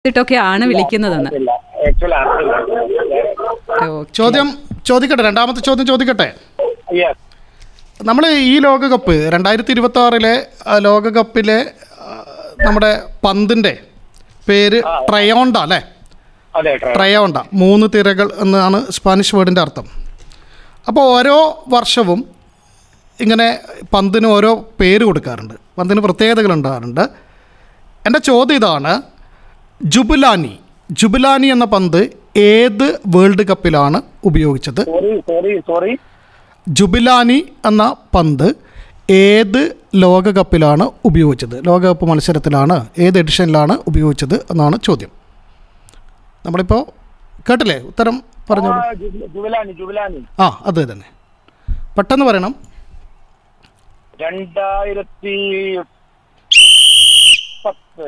ിട്ടൊക്കെ ആണ് വിളിക്കുന്നതെന്ന് ആക്ച്വലി അറിയില്ല ഓക്കെ. ചോദ്യം ചോദിക്കട്ടെ രണ്ടാമത്തെ ചോദ്യം ചോദിക്കട്ടെ യെസ് നമ്മൾ ഈ ലോകകപ്പ് രണ്ടായിരത്തി ഇരുപത്തി ആറിലെ ലോകകപ്പിലെ ആ, നമ്മുടെ പന്തിൻ്റെ പേര് ട്രയോണ്ട അല്ലേ അതെ ട്രൈ ട്രയോണ്ട മൂന്ന് തിരകൾ എന്നാണ് സ്പാനിഷ് വേർഡിൻ്റെ അർത്ഥം അപ്പോൾ ഓരോ വർഷവും ഇങ്ങനെ പന്തിന് ഓരോ പേര് കൊടുക്കാറുണ്ട് പന്തിന് പ്രത്യേകതകൾ ഉണ്ടാകാറുണ്ട് എൻ്റെ ചോദ്യം ഇതാണ് ജുബുലാനി ജുബുലാനി എന്ന പന്ത് ഏത് വേൾഡ് കപ്പിലാണ് ഉപയോഗിച്ചത് സോറി സോറി സോറി ജുബിലാനി എന്ന പന്ത് ഏത് ലോകകപ്പിലാണ് ഉപയോഗിച്ചത് ലോകകപ്പ് മത്സരത്തിലാണ് ഏത് എഡിഷനിലാണ് ഉപയോഗിച്ചത് എന്നാണ് ചോദ്യം നമ്മളിപ്പോൾ കേട്ടില്ലേ ഉത്തരം പറഞ്ഞു ജുബിലാനി ജുബിലാനി ആ അത് തന്നെ പെട്ടെന്ന് പറയണം രണ്ടായിരത്തി പത്ത്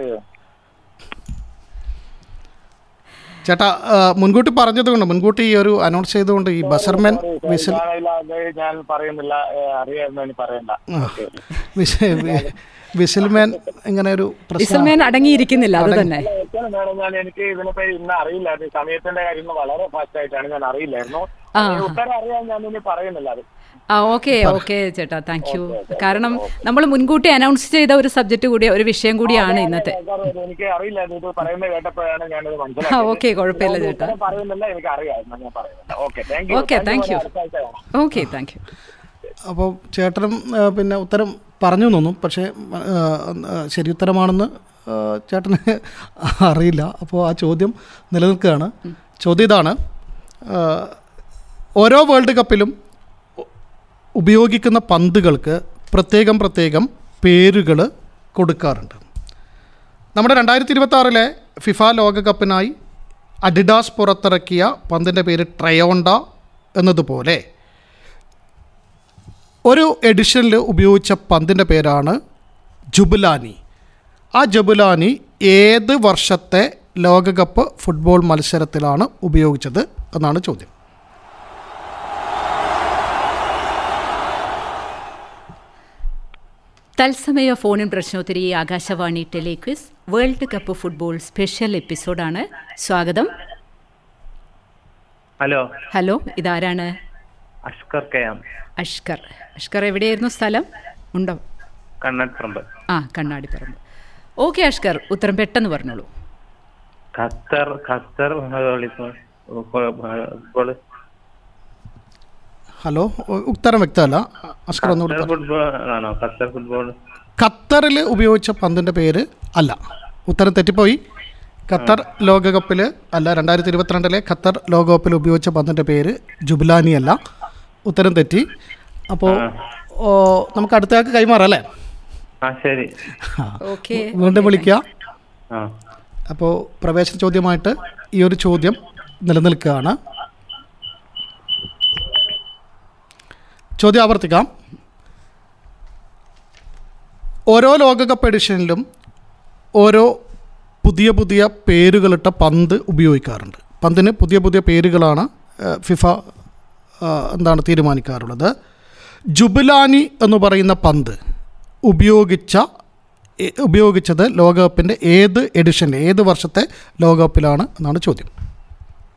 ചേട്ടാ ആ, മുൻകൂട്ടി പറഞ്ഞതുകൊണ്ട് മുൻകൂട്ടി ഈ ഒരു അനൗൺസ് ചെയ്തുകൊണ്ട് ഈ ബസർമെൻ വിസിൽ ഞാനതിലാകെ ഞാൻ പറയുന്നില്ല ഏ, അറിയായിരുന്നു ഇനി പറയണ്ട ഓക്കേ. വിസ- വി- വിസിൽമാൻ ഇങ്ങനെ ഒരു പ്രശ്നം ഇസൽമേൻ അടങ്ങിയിരിക്കുന്നില്ല അത് തന്നെ അല്ല, ഏറ്റവും വേണം ഞാൻ എനിക്ക് ഇതിനിപ്പോ ഇന്ന് അറിയില്ലായിരുന്നു ഈ സമയത്തിന്റെ കാര്യങ്ങൾ വളരെ ഫാസ്റ്റ് ആയിട്ടാണ് ഞാൻ അറിയില്ലായിരുന്നു ഈ ഉത്തരം അറിയാൻ ഞാൻ ഇനി പറയുന്നില്ല അത് ആ ഓക്കെ ഓക്കെ ചേട്ടാ താങ്ക് യു കാരണം നമ്മൾ മുൻകൂട്ടി അനൗൺസ് ചെയ്ത ഒരു സബ്ജക്റ്റ് കൂടി ഒരു വിഷയം കൂടിയാണ് ഇന്നത്തെ കാരണം എനിക്ക് അറിയില്ലായിരുന്നു ഇത് പറയുന്നത് കേട്ടപ്പോഴാണ് ഞാനിത് ആ മനസ്സിലാക്കിയത് ഓക്കെ കുഴപ്പമില്ല ഞാൻ ചേട്ടാ ഉത്തരം പറയുന്നില്ല എനിക്ക് അറിയാമായിരുന്നു ഞാൻ പറയുന്നില്ല okay thank you Okay, thank you. അടുത്ത ആഴ്ച കാണാം ഓക്കെ താങ്ക് യു അപ്പോൾ ചേട്ടനും ആ, പിന്നെ ഉത്തരം പറഞ്ഞു തോന്നും പക്ഷേ ആ, ആ, ശരി ഉത്തരമാണെന്ന് ആ, ചേട്ടന് അറിയില്ല അപ്പോൾ ആ ചോദ്യം നിലനിൽക്കുകയാണ് ചോദ്യം ഇതാണ് ആ, ഓരോ വേൾഡ് കപ്പിലും ഉ- ഉപയോഗിക്കുന്ന പന്തുകൾക്ക് പ്രത്യേകം പ്രത്യേകം പേരുകൾ കൊടുക്കാറുണ്ട് നമ്മുടെ രണ്ടായിരത്തി ഇരുപത്തി ആറിലെ ഫിഫ ലോകകപ്പിനായി അഡിഡാസ് പുറത്തിറക്കിയ പന്തിൻ്റെ പേര് ട്രയോണ്ട എന്നതുപോലെ ഒരു എഡിഷനിൽ ഉപയോഗിച്ച പന്തിൻ്റെ പേരാണ് ജുബുലാനി ആ ജുബുലാനി ഏത് വർഷത്തെ ലോകകപ്പ് ഫുട്ബോൾ മത്സരത്തിലാണ് ഉപയോഗിച്ചത് എന്നാണ് ചോദ്യം തത്സമയ ഫോണിൻ പ്രശ്നോത്തരി ആകാശവാണി telequiz world cup football special എപ്പിസോഡാണ് സ്വാഗതം ഹലോ ഹലോ ഇതാരാണ് അഷ്കർ കയാം അഷ്കർ അഷ്കർ എവിടെയായിരുന്നു സ്ഥലം ഉണ്ടോ കണ്ണാട്ട്പറമ്പ് ആ കണ്ണാടിപ്പറമ്പ് ഓക്കെ അഷ്കർ ഉത്തരം പെട്ടെന്ന് പറഞ്ഞോളൂ ഖത്തർ ഖത്തർ ഫുട്ബോൾ ഹലോ ഉ- ഉത്തരം വ്യക്തമല്ല അസ്കർ ഒന്നുകൂടി ഖത്തർ ഫുട്ബോൾ ആണോ ഖത്തർ ഫുട്ബോൾ ഖത്തറിൽ ഉപയോഗിച്ച പന്തിൻ്റെ പേര് അല്ല ഉത്തരം തെറ്റിപ്പോയി ഖത്തർ ലോകകപ്പിൽ അല്ല രണ്ടായിരത്തി ഇരുപത്തിരണ്ടിലെ ഖത്തർ ലോകകപ്പിൽ ഉപയോഗിച്ച പന്തിൻ്റെ പേര് ജുബിലാനി അല്ല ഉത്തരം തെറ്റി അപ്പോൾ ഓ, നമുക്ക് അടുത്തയാൾക്ക് കൈമാറാം അല്ലേ ആ ശരി ഓക്കെ വീണ്ടും വിളിക്കുക ആ അപ്പോൾ പ്രവേശന ചോദ്യമായിട്ട് ഈ ഒരു ചോദ്യം നിലനിൽക്കുകയാണ് ചോദ്യം ആവർത്തിക്കാം ഓരോ ലോകകപ്പ് എഡിഷനിലും ഓരോ പുതിയ പുതിയ പേരുകളിട്ട പന്ത് ഉപയോഗിക്കാറുണ്ട് പന്തിന് പുതിയ പുതിയ പേരുകളാണ് ഏഹ്, ഫിഫ ആഹ്, എന്താണ് തീരുമാനിക്കാറുള്ളത് ജുബിലാനി എന്ന് പറയുന്ന പന്ത് ഉപയോഗിച്ച എ- ഉപയോഗിച്ചത് ലോകകപ്പിൻ്റെ ഏത് എഡിഷനിൽ ഏത് വർഷത്തെ ലോകകപ്പിലാണ് എന്നാണ് ചോദ്യം